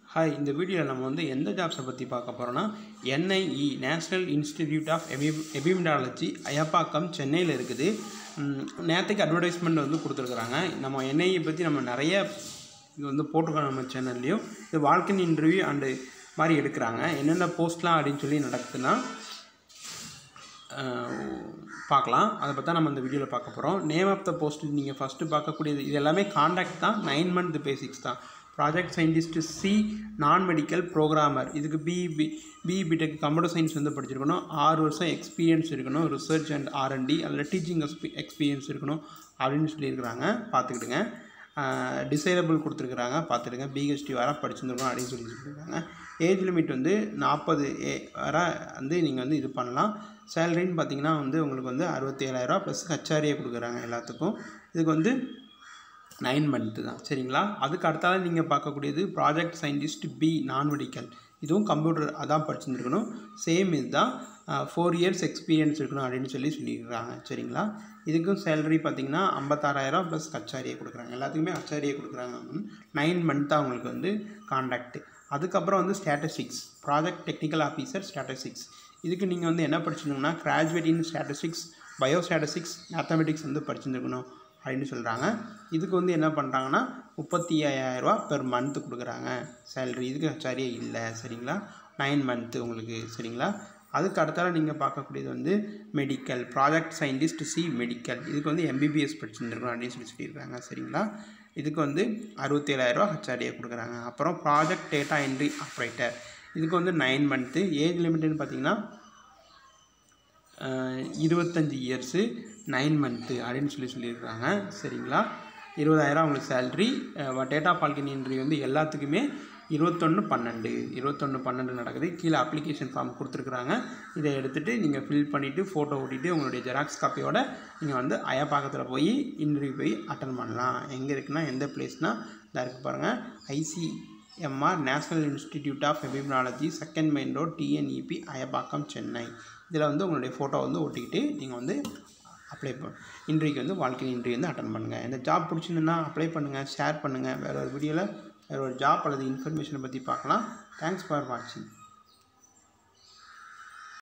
hi இந்த வீடியோவில் நம்ம வந்து எந்த ஜாப்ஸை பற்றி பார்க்க போகிறோன்னா என்ஐஇ நேஷ்னல் இன்ஸ்டிடியூட் ஆஃப் எபி எபிமிடாலஜி அயப்பாக்கம் சென்னையில் இருக்குது ம், நேற்றுக்கு அட்வர்டைஸ்மெண்ட் வந்து கொடுத்துருக்குறாங்க நம்ம என்ஐஇ பற்றி நம்ம நிறைய இது வந்து போட்டிருக்கோம் நம்ம சேனல்லையும் இது வாழ்க்கையின் இன்டர்வியூ அண்டு மாதிரி எடுக்கிறாங்க என்னென்ன போஸ்ட்லாம் அப்படின்னு சொல்லி நடக்குதுன்னா அஹ், பார்க்கலாம் அதை பற்றி நம்ம இந்த வீடியோவில் பார்க்க போகிறோம் நேம் ஆஃப் த போஸ்ட் நீங்கள் ஃபஸ்ட்டு பார்க்கக்கூடியது இது எல்லாமே காண்டாக்ட் தான் நைன் மந்த் பேசிக்ஸ் தான் project scientist C non medical programmer இதுக்கு B B BE BTech computer science வந்து படிச்சிருக்கணும் ஆறு வருஷம் எக்ஸ்பீரியன்ஸ் இருக்கணும் ரிசர்ச் அண்ட் ஆர்என்டி அதில் டீச்சிங் எக்ஸ்பீரியன்ஸ் இருக்கணும் அப்படின்னு சொல்லியிருக்கிறாங்க பார்த்துக்கிடுங்க டிசைரபிள் கொடுத்துருக்குறாங்க பார்த்துடுங்க பிஹெச்டி வர படிச்சிருந்துருக்கணும் அப்படின்னு சொல்லி சொல்லியிருக்காங்க ஏஜ் லிமிட் வந்து நாற்பது ஏ வர வந்து நீங்கள் வந்து இது பண்ணலாம் சேலரின்னு பார்த்தீங்கன்னா வந்து உங்களுக்கு வந்து அறுபத்தேழாயிரரூவா ப்ளஸ் ஹச்ஆரியை கொடுக்குறாங்க எல்லாத்துக்கும் இதுக்கு வந்து நைன் மந்த்து தான் சரிங்களா அதுக்கு அடுத்தால நீங்கள் பார்க்கக்கூடியது project scientist B non medical இதுவும் கம்ப்யூட்டர் அதான் படிச்சிருந்துருக்கணும் சேம் இதுதான் ஃபோர் இயர்ஸ் எக்ஸ்பீரியன்ஸ் இருக்கணும் அப்படின்னு சொல்லி சொல்லியிருக்காங்க சரிங்களா இதுக்கும் சேலரி பார்த்தீங்கன்னா ஐம்பத்தாறாயிரம் ப்ளஸ் கச்சாரியை கொடுக்குறாங்க எல்லாத்துக்குமே கச்சாரியை கொடுக்குறாங்க நைன் மந்த் தான் உங்களுக்கு வந்து கான்டாக்ட் அதுக்கப்புறம் வந்து statistics project technical officer statistics இதுக்கு நீங்கள் வந்து என்ன படிச்சிருந்தீங்கன்னா graduate in statistics bio statistics mathematics வந்து படிச்சிருந்துருக்கணும் அப்படின்னு சொல்கிறாங்க இதுக்கு வந்து என்ன பண்ணுறாங்கன்னா முப்பத்தி ஐயாயிரரூவா பெர் மந்த் கொடுக்குறாங்க சேலரி இதுக்கு ஹச்ஆரியே இல்லை சரிங்களா நைன் மந்த்து உங்களுக்கு சரிங்களா அதுக்கு அடுத்தால நீங்கள் பார்க்கக்கூடியது வந்து medical project scientist C medical இதுக்கு வந்து எம்பிபிஎஸ் படிச்சுருக்கணும் அப்படின்னு சொல்லி சொல்லியிருக்காங்க சரிங்களா இதுக்கு வந்து அறுபத்தேழாயிரரூவா ஹச்ஆர்டியை கொடுக்குறாங்க அப்புறம் ப்ராஜெக்ட் டேட்டா என்ட்ரி ஆப்ரேட்டர் இதுக்கு வந்து நைன் மந்த்து ஏஜ் லிமிட்னு பார்த்தீங்கன்னா அஹ், இருபத்தஞ்சி இயர்ஸு நைன் மந்த்து அப்படின்னு சொல்லி சொல்லியிருக்காங்க சரிங்களா இருபதாயிரம் அவங்களுக்கு சேல்ரி டேட்டா பால்கனி இன்ட்ரி வந்து எல்லாத்துக்குமே இருபத்தொன்று பன்னெண்டு இருபத்தொன்று பன்னெண்டு நடக்குது கீழே அப்ளிகேஷன் ஃபார்ம் கொடுத்துருக்குறாங்க இதை எடுத்துகிட்டு நீங்கள் ஃபில் பண்ணிவிட்டு ஃபோட்டோ ஓட்டிட்டு உங்களுடைய ஜெராக்ஸ் காப்பியோட நீங்கள் வந்து அயப்பாக்கத்தில் போய் இன்டர்வியூ போய் அட்டன் பண்ணலாம் எங்கே இருக்குன்னா எந்த பிளேஸ்னால் இதாக இருக்குது பாருங்கள் ICMR national institute of epidemiology second main road TNEB Ayappakkam Chennai இதில் வந்து உங்களுடைய ஃபோட்டோ வந்து ஒட்டிக்கிட்டு நீங்கள் வந்து அப்ளை பண்ண இன்றைக்கு வந்து வாழ்க்கை இன்றைக்கு வந்து அட்டன் பண்ணுங்கள் இந்த ஜாப் பிடிச்சிருந்துன்னா அப்ளை பண்ணுங்கள் ஷேர் பண்ணுங்கள் வேறு ஒரு வீடியோவில் வேறு ஒரு ஜாப் அல்லது இன்ஃபர்மேஷனை பற்றி பார்க்கலாம் தேங்க்ஸ் ஃபார் வாட்சிங்